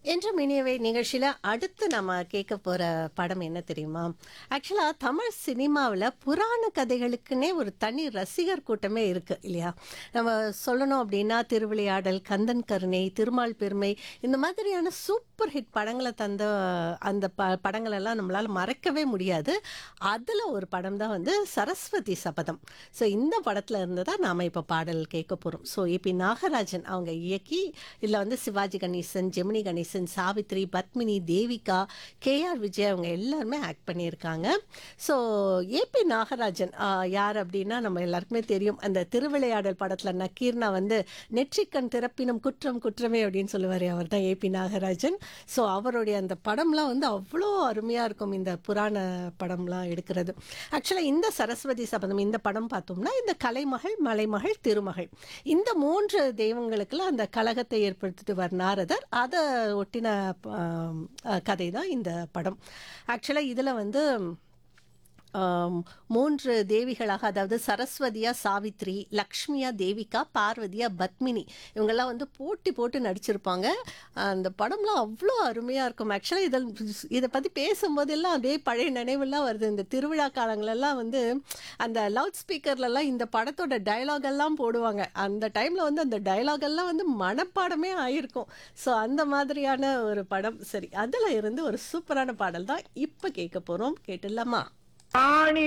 என்றும் இனியவை நிகழ்ச்சியில் அடுத்து நம்ம கேட்க போகிற படம் என்ன தெரியுமா ஆக்சுவலாக தமிழ் சினிமாவில் புராண கதைகளுக்குன்னே ஒரு தனி ரசிகர் கூட்டமே இருக்குது இல்லையா நம்ம சொல்லணும் அப்படின்னா திருவிளையாடல் கந்தன் கருணை திருமால் பெருமை இந்த மாதிரியான சூப்பர் ஹிட் படங்களை தந்த அந்த ப படங்களெல்லாம் நம்மளால் மறக்கவே முடியாது அதில் ஒரு படம் தான் வந்து சரஸ்வதி சபதம் ஸோ இந்த படத்தில் இருந்து தான் நாம் இப்போ பாடல் கேட்க போகிறோம் ஸோ ஏபி நாகராஜன் அவங்க இயக்கி இதில் வந்து சிவாஜி கணேசன் ஜெமினி கணேசன் சாவித்ரி பத்மினி தேவிகா கேஆர் விஜய் அவங்க எல்லாருமே ஆக்ட் பண்ணியிருக்காங்க ஸோ ஏபி நாகராஜன் ஆஹ், யார் அப்படின்னா நம்ம எல்லாருக்குமே தெரியும் அந்த திருவிளையாடல் படத்தில் நக்கீர்னா வந்து நெற்றிக்கண் திறப்பினும் குற்றம் குற்றமே அப்படின்னு சொல்லுவார் அவர் தான் ஏபி நாகராஜன் ஸோ அவருடைய அந்த படம்லாம் வந்து அவ்வளோ அருமையாக இருக்கும் இந்த புராண படம்லாம் எடுக்கிறது ஆக்சுவலாக இந்த சரஸ்வதி சபதம் இந்த படம் பார்த்தோம்னா இந்த கலைமகள் மலைமகள் திருமகள் இந்த மூன்று தெய்வங்களுக்கெல்லாம் அந்த கழகத்தை ஏற்படுத்திட்டு வர நாரதர் அதை ஒட்டின ஆம், கதை தான் இந்த படம் ஆக்சுவலாக இதில் வந்து ஆம், மூன்று தேவிகளாக அதாவது சரஸ்வதியா சாவித்ரி லக்ஷ்மியா தேவிகா பார்வதியா பத்மினி இவங்கெல்லாம் வந்து போட்டி போட்டு நடிச்சிருப்பாங்க அந்த படம்லாம் அவ்வளோ அருமையாக இருக்கும் ஆக்சுவலாக இதில் இதை பற்றி பேசும்போதெல்லாம் அதே பழைய நினைவெல்லாம் வருது இந்த திருவிழா காலங்களெல்லாம் வந்து அந்த லவுட் ஸ்பீக்கர்லலாம் இந்த படத்தோட டயலாக் எல்லாம் போடுவாங்க அந்த டைமில் வந்து அந்த டயலாக் எல்லாம் வந்து மனப்பாடமே ஆயிருக்கும் ஸோ அந்த மாதிரியான ஒரு படம் சரி அதில் இருந்து ஒரு சூப்பரான பாடல் தான் இப்போ கேட்க போகிறோம் கேட்டுடலாமா ஆணி